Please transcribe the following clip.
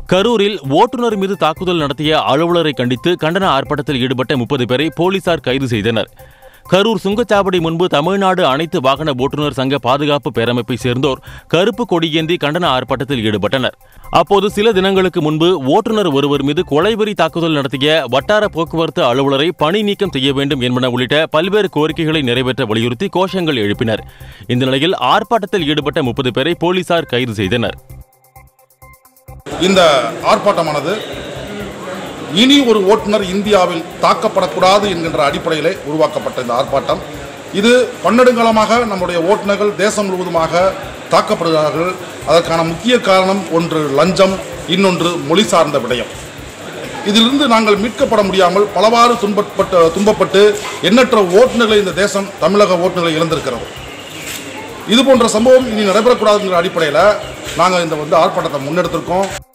கரூரில் ஓட்டுநர் மீது தாக்குதல் நடத்திய அலுவலரை கண்டித்து கண்டன ஆர்ப்பாட்டத்தில் ஈடுபட்ட முப்பது பேரை போலீசார் கைது செய்தனர் கரூர் சுங்கச்சாவடி முன்பு தமிழ்நாடு அனைத்து வாகன ஓட்டுநர் சங்க பாதுகாப்பு பேரமைப்பை சேர்ந்தோர் கருப்பு கொடியேந்தி கண்டன ஆர்ப்பாட்டத்தில் ஈடுபட்டனர் அப்போது சில தினங்களுக்கு முன்பு ஓட்டுநர் ஒருவர் மீது கொலைவெறி தாக்குதல் நடத்திய வட்டார போக்குவரத்து அலுவலரை பணி நீக்கம் செய்ய வேண்டும் என்பன உள்ளிட்ட பல்வேறு கோரிக்கைகளை நிறைவேற்ற வலியுறுத்தி கோஷங்கள் எழுப்பினர் இந்த நிலையில் ஆர்ப்பாட்டத்தில் ஈடுபட்ட முப்பது பேரை போலீசார் கைது செய்தனர் இந்த ஆர்ப்பாட்டமானது இனி ஒரு ஓட்டுநர் இந்தியாவில் தாக்கப்படக்கூடாது என்கின்ற அடிப்படையிலே உருவாக்கப்பட்ட இந்த ஆர்ப்பாட்டம் இது பன்னெடுங்காலமாக நம்முடைய ஓட்டுநர்கள் தேசம் முழுவதுமாக தாக்கப்படுகிறார்கள் அதற்கான முக்கிய காரணம் ஒன்று லஞ்சம் இன்னொன்று மொழி சார்ந்த விடயம் இதிலிருந்து நாங்கள் மீட்கப்பட முடியாமல் பலவாறு துன்பப்பட்டு துன்பப்பட்டு எண்ணற்ற ஓட்டுநர்களை இந்த தேசம் தமிழக ஓட்டுநர்களை இழந்திருக்கிறது இது போன்ற சம்பவம் இனி நடைபெறக்கூடாதுங்கிற அடிப்படையில் நாங்கள் இந்த வந்து ஆர்ப்பாட்டத்தை முன்னெடுத்திருக்கோம்